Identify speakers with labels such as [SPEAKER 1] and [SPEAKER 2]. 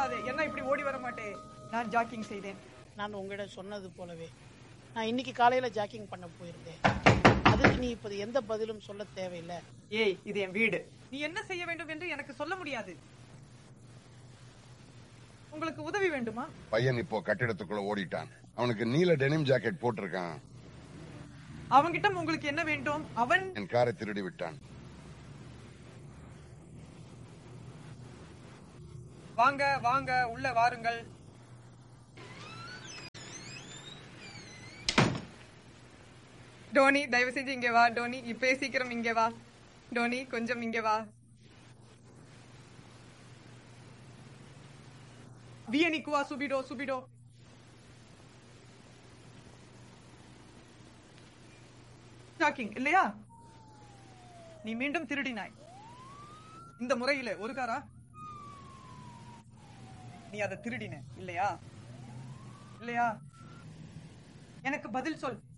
[SPEAKER 1] சொல்லாதே என்ன இப்படி ஓடி வர மாட்டேன் நான் ஜாக்கிங் செய்தேன்
[SPEAKER 2] நான் உங்களிடம் சொன்னது போலவே நான் இன்னைக்கு காலையில ஜாக்கிங் பண்ண போயிருந்தேன் அதுக்கு நீ இப்போது எந்த பதிலும் சொல்ல தேவையில்லை
[SPEAKER 1] ஏய் இது என் வீடு நீ என்ன செய்ய வேண்டும் என்று எனக்கு சொல்ல முடியாது உங்களுக்கு உதவி வேண்டுமா
[SPEAKER 3] பையன் இப்போ கட்டிடத்துக்குள்ள ஓடிட்டான் அவனுக்கு நீல டெனிம் ஜாக்கெட் போட்டிருக்கான்
[SPEAKER 1] அவன்கிட்ட உங்களுக்கு என்ன வேண்டும் அவன்
[SPEAKER 3] என் காரை திருடி விட்டான்
[SPEAKER 1] வாங்க வாங்க உள்ள வாருங்கள் டோனி தயவு செஞ்சு இங்க வா டோனி இப்பே சீக்கிரம் இங்க வா டோனி கொஞ்சம் இங்க வா வியனிக்குவா சுபிடோ சுபிடோ ஷாக்கிங் இல்லையா நீ மீண்டும் திருடினாய் இந்த முறையில ஒரு காரா நீ அதை திருடின இல்லையா இல்லையா எனக்கு பதில் சொல்